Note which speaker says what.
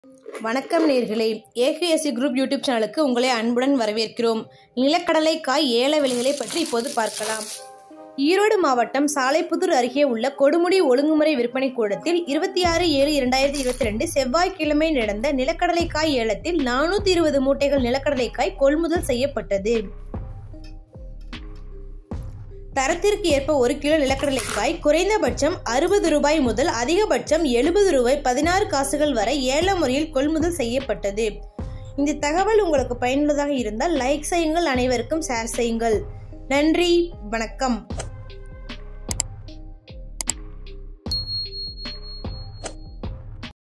Speaker 1: வணக்கம் நேர்களே AKSC group YouTube சேனலுக்கு உங்களை அன்புடன் வரவேற்கிறோம் நிலக்கடலை காய் ஏல விலைகளை பற்றி இப்போது பார்க்கலாம் ஈரோடு மாவட்டம் சாலைப்புதூர் அருகே உள்ள கொடுமுடி ஒழுங்குமுறை விற்பனை கூடத்தில் இருபத்தி ஆறு ஏழு இரண்டாயிரத்தி இருபத்தி ரெண்டு செவ்வாய்க்கிழமை நடந்த நிலக்கடலைக்காய் ஏலத்தில் நானூற்றி இருபது மூட்டைகள் நிலக்கடலைக்காய் கொள்முதல் செய்யப்பட்டது தரத்திற்கு ஏற்ப ஒரு கிலோ நிலக்கடலைக்காய் குறைந்தபட்சம் அறுபது ரூபாய் முதல் அதிகபட்சம் எழுபது ரூபாய் பதினாறு காசுகள் வரை ஏல முறையில் கொள்முதல் செய்யப்பட்டது இந்த தகவல் உங்களுக்கு பயனுள்ளதாக இருந்தால் லைக் செய்யுங்கள் அனைவருக்கும் ஷேர் செய்யுங்கள் நன்றி வணக்கம்